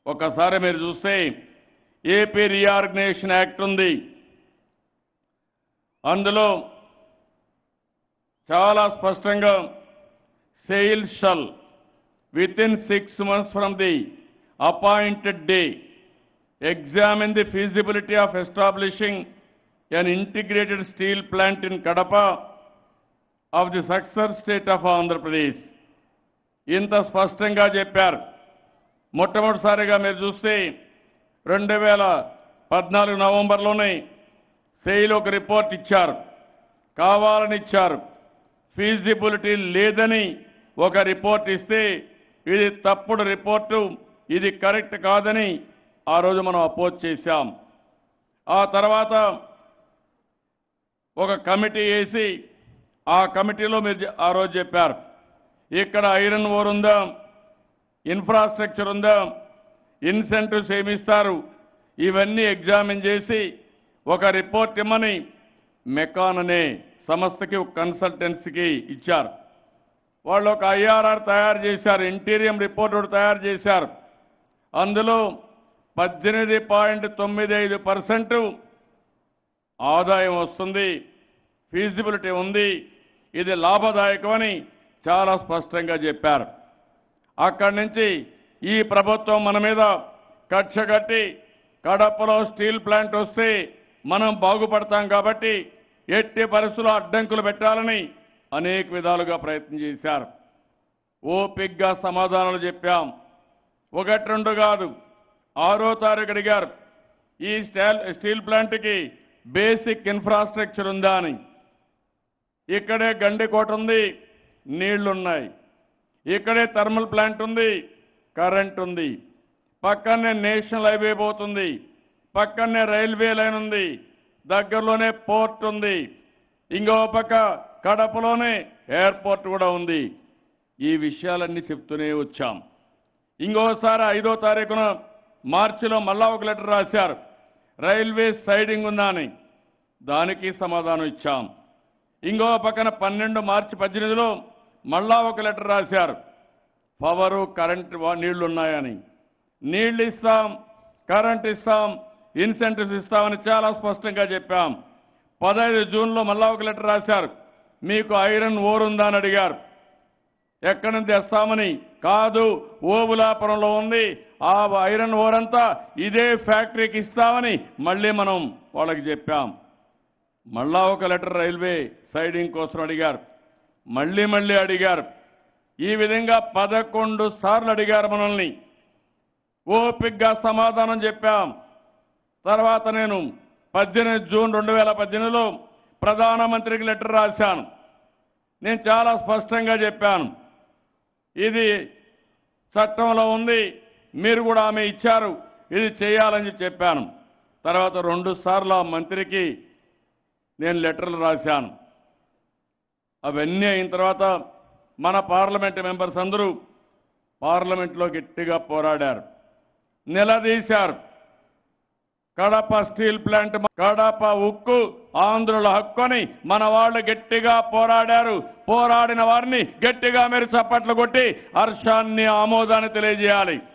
ఒకసారి మీరు చూస్తే ఏపీ రీఆర్గనైజేషన్ యాక్ట్ ఉంది అందులో చాలా స్పష్టంగా సేల్ shall within six months from the appointed day examine the feasibility of establishing an integrated steel plant in Kadapa of the successor state of Andhra Pradesh. ఇంత స్పష్టంగా చెప్పారు మొట్టమొదటిసారిగా మీరు చూస్తే రెండు వేల పద్నాలుగు నవంబర్లోనే సెయిల్ ఒక రిపోర్ట్ ఇచ్చారు కావాలని ఇచ్చారు ఫీజిబిలిటీ లేదని ఒక రిపోర్ట్ ఇస్తే ఇది తప్పుడు రిపోర్టు ఇది కరెక్ట్ కాదని ఆ రోజు మనం అపోజ్ చేశాం ఆ తర్వాత ఒక కమిటీ వేసి ఆ కమిటీలో మీరు చె- ఆ రోజు చెప్పారు ఇక్కడ ఐరన్ ఓర్ ఉందా ఇన్ఫ్రాస్ట్రక్చర్ ఉందా ఇన్సెంటివ్స్ ఏమిస్తారు ఇవన్నీ ఎగ్జామిన్ చేసి ఒక రిపోర్ట్ ఇమ్మని మెకాన్ అనే సంస్థకి ఒక కన్సల్టెన్సీకి ఇచ్చారు వాళ్ళు ఒక ఐఆర్ఆర్ తయారు చేశారు ఇంటీరియం రిపోర్ట్ ఒకటి తయారు చేశారు అందులో పద్దెనిమిది పాయింట్ తొమ్మిది ఐదు పర్సెంట్ ఆదాయం వస్తుంది ఫీజిబిలిటీ ఉంది ఇది లాభదాయకమని చాలా స్పష్టంగా చెప్పారు అక్కడి నుంచి ఈ ప్రభుత్వం మన మీద కక్ష కట్టి కడపలో స్టీల్ ప్లాంట్ వస్తే మనం బాగుపడతాం కాబట్టి ఎట్టి పరిస్థితుల్లో అడ్డంకులు పెట్టాలని అనేక విధాలుగా ప్రయత్నం చేశారు ఓపిగ్గా సమాధానాలు చెప్పాం ఒకటి రెండు కాదు ఆరో తారీఖు అడిగారు ఈ స్టాల్ స్టీల్ ప్లాంట్కి బేసిక్ ఇన్ఫ్రాస్ట్రక్చర్ ఉందా అని ఇక్కడే గండికోట ఉంది నీళ్లున్నాయి ఇక్కడే థర్మల్ ప్లాంట్ ఉంది కరెంట్ ఉంది పక్కనే నేషనల్ హైవే పోతుంది పక్కనే రైల్వే లైన్ ఉంది దగ్గరలోనే పోర్ట్ ఉంది ఇంకో పక్క కడపలోనే ఎయిర్పోర్ట్ కూడా ఉంది ఈ విషయాలన్నీ చెప్తూనే వచ్చాం ఇంకోసారి ఐదో తారీఖున మార్చిలో మళ్ళా ఒక లెటర్ రాశారు రైల్వే సైడింగ్ ఉందా అని దానికి సమాధానం ఇచ్చాం ఇంకో పక్కన పన్నెండు మార్చి పద్దెనిమిదిలో మళ్ళా ఒక లెటర్ రాశారు పవరు కరెంట్ వా- నీళ్లు ఉన్నాయని నీళ్లు ఇస్తాం కరెంట్ ఇస్తాం ఇన్సెంటివ్స్ ఇస్తామని చాలా స్పష్టంగా చెప్పాం పదహైదు జూన్లో మళ్ళా ఒక లెటర్ రాశారు మీకు ఐరన్ ఓర్ ఉందా అని అడిగారు ఎక్కడి నుంచి తెస్తామని కాదు ఓబులాపురంలో ఉంది ఆ ఐరన్ ఓర్ అంతా ఇదే ఫ్యాక్టరీకి ఇస్తామని మళ్ళీ మనం వాళ్ళకి చెప్పాం మళ్ళా ఒక లెటర్ రైల్వే సైడింగ్ కోసం అడిగారు మళ్ళీ మళ్ళీ అడిగారు ఈ విధంగా పదకొండు సార్లు అడిగారు మనల్ని ఓపిగ్గా సమాధానం చెప్పాం తర్వాత నేను పద్దెనిమిది జూన్ రెండు వేల పద్దెనిమిదిలో ప్రధానమంత్రికి లెటర్ రాశాను నేను చాలా స్పష్టంగా చెప్పాను ఇది చట్టంలో ఉంది మీరు కూడా ఆమె ఇచ్చారు ఇది చేయాలని చెప్పాను తర్వాత రెండు సార్లు ఆ మంత్రికి నేను లెటర్లు రాశాను అవన్నీ అయిన తర్వాత మన పార్లమెంట్ మెంబర్స్ అందరూ పార్లమెంట్లో గట్టిగా పోరాడారు నిలదీశారు కడప స్టీల్ ప్లాంట్ కడప ఉక్కు ఆంధ్రుల హక్కుని మన వాళ్ళు గట్టిగా పోరాడారు పోరాడిన వారిని గట్టిగా మీరు చప్పట్లు కొట్టి హర్షాన్ని ఆమోదాన్ని తెలియజేయాలి